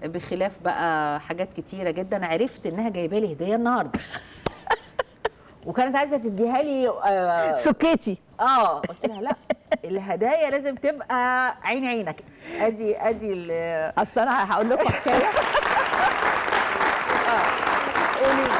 بخلاف بقى حاجات كتيره جدا عرفت انها جايبه لي هديه النهارده وكانت عايزه تديها لي آه, سكيتي اه قلت لها لا الهدايا لازم تبقى عين عينك ادي ادي ال- اصل انا هقول لكم حكايه قولي لي.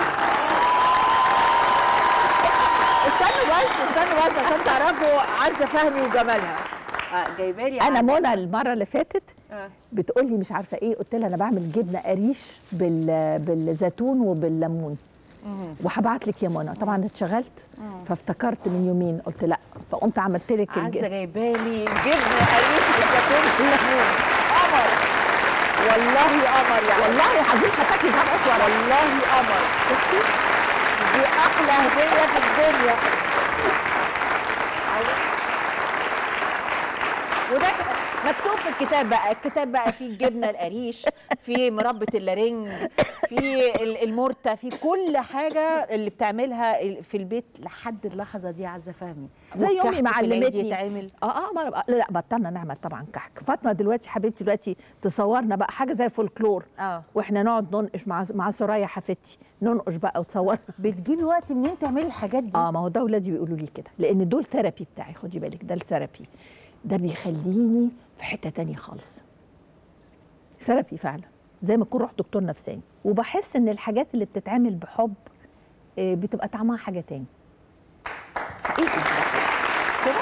استنوا بس استنوا بس عشان تعرفوا عزه فهمي وجمالها آه جايبه لي انا عزة. منى المره اللي فاتت آه. بتقول لي مش عارفه ايه قلت لها انا بعمل جبنه قريش بال... بالزيتون وبالليمون وهبعت لك يا منى طبعا اتشغلت فافتكرت من يومين قلت لا فقمت عملت لك عزه الج... جايبه لي جبنه قريش بالزيتون والليمون قمر والله قمر يعني والله العظيم هتاكلي طبقه ورا والله قمر شفتي دي احلى هديه في الدنيا وده ك- مكتوب في الكتاب بقى الكتاب بقى فيه الجبنه القريش فيه مربى اللارنج فيه ال- المرتة في كل حاجه اللي بتعملها ال- في البيت لحد اللحظه دي عزه فهمي زي امي والكحك في العيد معلمتني يتعمل اه اه ما أنا- لا بطلنا نعمل طبعا كحك فاطمه دلوقتي حبيبتي دلوقتي تصورنا بقى حاجه زي فولكلور اه واحنا نقعد ننقش مع مع سرايا حفيدتي ننقش بقى وتصورنا بتجيبي وقت منين تعملي الحاجات دي اه ما هو ده ولادي بيقولوا لي كده لان دول ثيرابي بتاعي خدي بالك ده الثيرابي ده بيخليني في حته تانية خالص ثيرابي فعلا زي ما اكون رحت دكتور نفساني وبحس ان الحاجات اللي بتتعمل بحب آه، بتبقى طعمها حاجه تاني حقيقي كده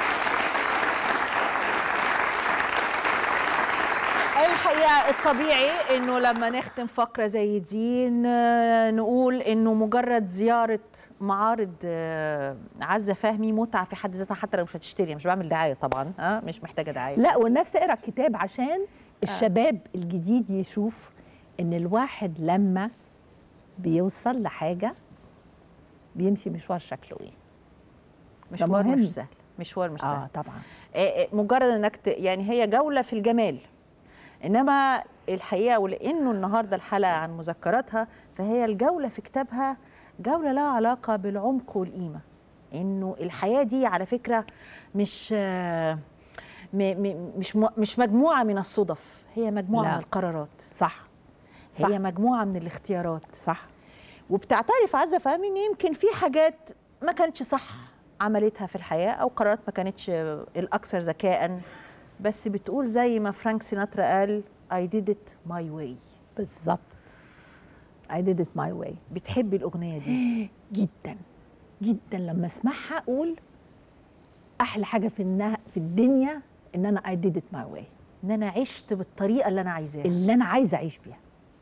الحقيقه الطبيعي انه لما نختم فقره زي دي ن- نقول انه مجرد زياره معارض آه، عزه فهمي متعه في حد ذاتها حتى لو مش هتشتري مش بعمل دعايه طبعا ها مش محتاجه دعايه لا والناس تقرا الكتاب عشان الشباب الجديد يشوف ان الواحد لما بيوصل لحاجه بيمشي مشوار شكله ايه مشوار مهم. مش سهل مشوار مش سهل اه طبعا آه، آه، مجرد انك ت... يعني هي جوله في الجمال انما الحقيقه ولانه النهارده الحلقه عن مذكراتها فهي الجوله في كتابها جوله لها علاقه بالعمق والقيمه انه الحياه دي على فكره مش آه، م... م... مش م... مش مجموعه من الصدف هي مجموعه لا. من القرارات صح صح هي مجموعه من الاختيارات صح وبتعترف عزه فهمي ان يمكن في حاجات ما كانتش صح عملتها في الحياه او قرارات ما كانتش الاكثر ذكاء بس بتقول زي ما فرانك سيناترا قال I did it my way بالظبط I did it my way بتحبي الاغنيه دي جدا جدا لما اسمعها اقول احلى حاجه في انها في الدنيا ان انا I did it my way ان انا عشت بالطريقه اللي انا عايزاها اللي انا عايزه اعيش بيها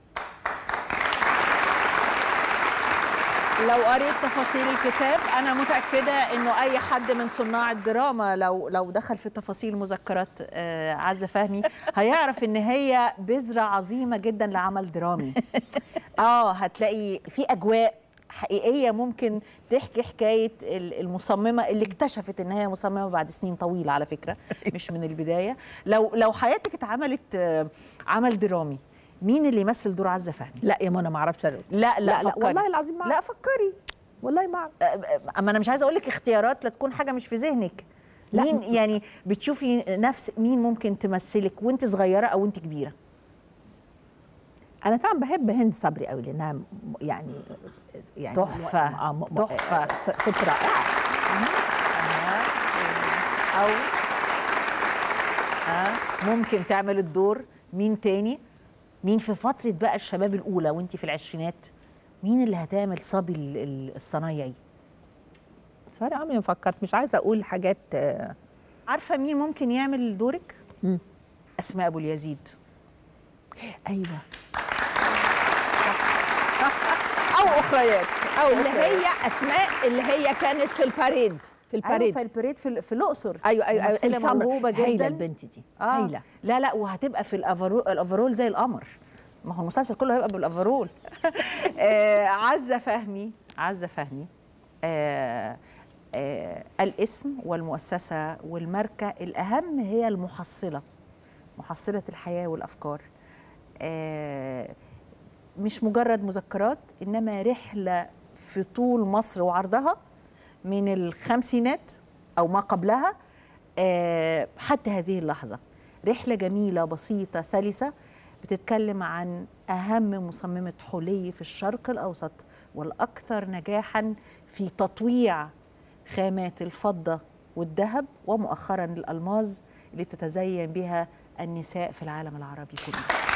لو قريت تفاصيل الكتاب انا متاكده انه اي حد من صناع الدراما لو لو دخل في تفاصيل مذكرات آه، عزه فهمي هيعرف ان هي بذره عظيمه جدا لعمل درامي اه هتلاقي في اجواء حقيقيه ممكن تحكي حكايه ال- المصممه اللي اكتشفت ان هي مصممه بعد سنين طويله على فكره مش من البدايه لو لو حياتك اتعملت آه، عمل درامي مين اللي يمثل دور عزه فهمي لا يا منى ما اعرفش أقول. لا لا, لا, لا فكري. والله العظيم ما لا أعرف. فكري والله ما اعرف اما انا مش عايزه اقول لك اختيارات لا تكون حاجه مش في ذهنك لا. مين يعني بتشوفي نفس مين ممكن تمثلك وانت صغيره او وانت كبيره انا طبعا بحب هند صبري قوي لانها م- يعني يعني تحفة. آه، م- م- تحفة. آه، س- ست رائعه او آه ممكن تعمل الدور مين تاني مين في فتره بقى الشباب الاولى وانت في العشرينات مين اللي هتعمل صبي ال- ال- الصنايعي سوري عمري ما فكرت مش عايزه اقول حاجات آه، عارفه مين ممكن يعمل دورك مم. اسماء ابو اليزيد ايوه او اخريات او اللي أخريات. هي اسماء اللي هي كانت في الباريد في ايوه الباريد في البريد في, ال- في الاقصر ايوه ايوه ايوه ممثلة السمر. موهوبه جدا هايله البنت دي آه. هايله لا لا وهتبقى في الافرول الافرول زي القمر ما هو المسلسل كله هيبقى بالافرول آه عزه فهمي عزه فهمي آه آه الاسم والمؤسسه والماركه الاهم هي المحصله محصله الحياه والافكار آه مش مجرد مذكرات انما رحله في طول مصر وعرضها من الخمسينات او ما قبلها آه، حتى هذه اللحظه رحله جميله بسيطه سلسه بتتكلم عن أهم مصممة حلي في الشرق الأوسط والأكثر نجاحا في تطويع خامات الفضة والذهب ومؤخرا الألماظ اللي تتزين بها النساء في العالم العربي كله